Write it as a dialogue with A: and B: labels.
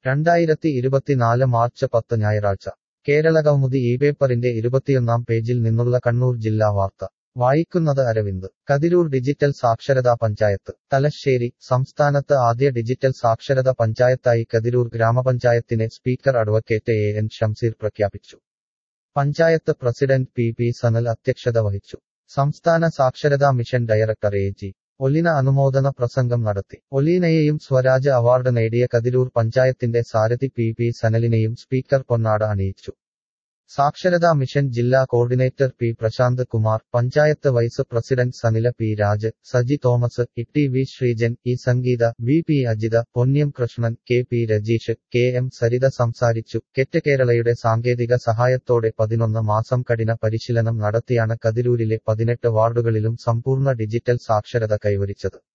A: രണ്ടായിരത്തി ഇരുപത്തിനാല് മാർച്ച് പത്ത് ഞായറാഴ്ച കേരളകൗമുദി ഈ പേപ്പറിന്റെ ഇരുപത്തിയൊന്നാം പേജിൽ നിന്നുള്ള കണ്ണൂർ ജില്ലാ വാർത്ത വായിക്കുന്നത് അരവിന്ദ് കതിരൂർ ഡിജിറ്റൽ സാക്ഷരതാ പഞ്ചായത്ത് തലശ്ശേരി സംസ്ഥാനത്ത് ആദ്യ ഡിജിറ്റൽ സാക്ഷരത പഞ്ചായത്തായി കതിരൂർ ഗ്രാമപഞ്ചായത്തിനെ speaker advocate A N Shamseer പ്രഖ്യാപിച്ചു panchayat president P P Sanal അധ്യക്ഷത വഹിച്ചു സംസ്ഥാന സാക്ഷരതാ mission director A G Olina അനുമോദന പ്രസംഗം നടത്തി ഒലീനയെയും സ്വരാജ് അവാർഡ് നേടിയ കതിരൂർ പഞ്ചായത്തിന്റെ സാരഥി പി പി സനലിനെയും സ്പീക്കർ പൊന്നാട അണിയിച്ചു സാക്ഷരതാ മിഷൻ ജില്ലാ coordinator P Prashanth Kumar panchayat vice president Sanila P Raj Saji Thomas Itty V Sreejan E Sangeetha V P Ajitha Ponnyam Krishnan K P Rajeesh K M Saritha സംസാരിച്ചു കെറ്റ് കേരളയുടെ സാങ്കേതിക സഹായത്തോടെ പതിനൊന്ന് മാസം കഠിന പരിശീലനം നടത്തിയാണ് കതിരൂരിലെ പതിനെട്ട് വാർഡുകളിലും സമ്പൂർണ്ണ ഡിജിറ്റൽ സാക്ഷരത കൈവരിച്ചത്